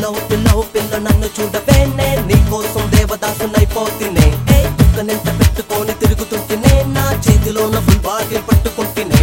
pillow pillow పిల్ల నన్ను చూడవేనే నీ కోసం దేవదాసునైపోతినే ఏ కుక్కనెంట పెట్టుకొని తిరుగుతుంటేనే నా చేతిలోన ఫుల్ బాటిల్ పట్టుకుంటేనే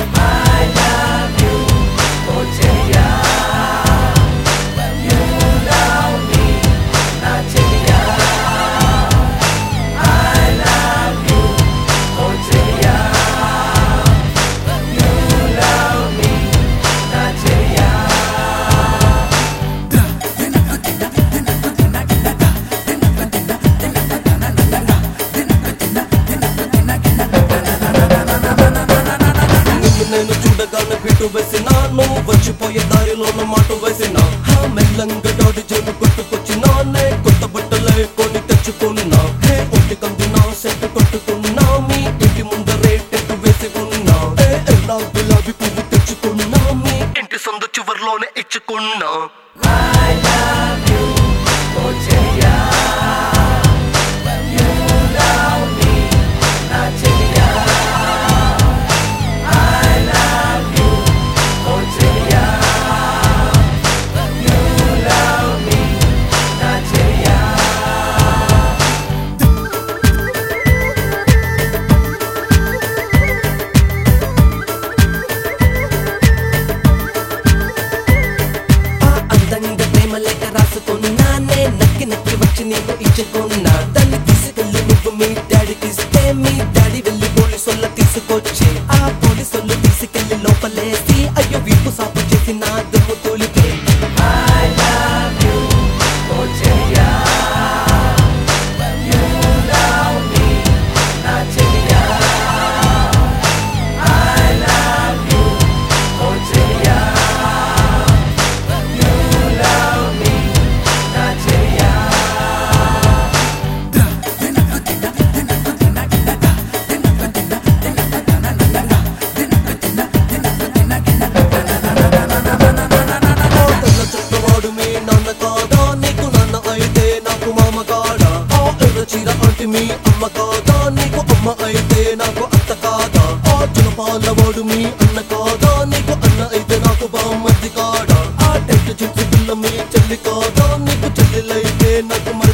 నిన్ను నేను చూడగానే బిట్టు వేసినాను వచ్చిపోయే దారిలోన మాట వేసిన హా మెల్లంగా డాడి జేబు కొట్టుకొచ్చినానే కొత్త బట్టలే కొని తెచ్చుకున్నా హే ఒంటి కందునా సెంటు కొట్టుకున్నా మీ ఇంటి ముందరే టెంట్ వేసి ఉన్నా ఏ ఎల్లా గులాబీ పువ్వు తెచ్చుకున్నా మీ ఇంటి సందు చివర్లోనే ఇచ్చుకున్నా ఆ అందంగా ప్రేమ లేఖ రాసుకున్నానే నక్కి నక్కి వచ్చి నీకు ఇచ్చుకున్నా దాన్ని తీసుకెళ్ళి నువ్వు మీ డాడీకి ఇస్తే మీ డాడీ వెళ్ళి పోలీసుల తీసుకొచ్చి ఆ పోలీసులు తీసుకెళ్లి లోపలేసి అయ్యో వీపు సాపు చేసి నా దుమ్ము తోలితే ఆ తెల్ల చెత్తవాడు మీ నాన్న కాదా నీకు నాన్న అయితే నాకు మామ కాడా ఆ ఎర్ర చీర అంటే మీ అమ్మ కాదా నీకు అమ్మ అయితే నాకు అత్త కాదా ఆ జనపాలవాడు మీ అన్న కాదా నీకు అన్న అయితే నాకు బామ్మది కాడా ఆ టెంట్ చించి పిల్ల మీ చెల్లి కాదా నీకు చెల్లెలైతే నాకు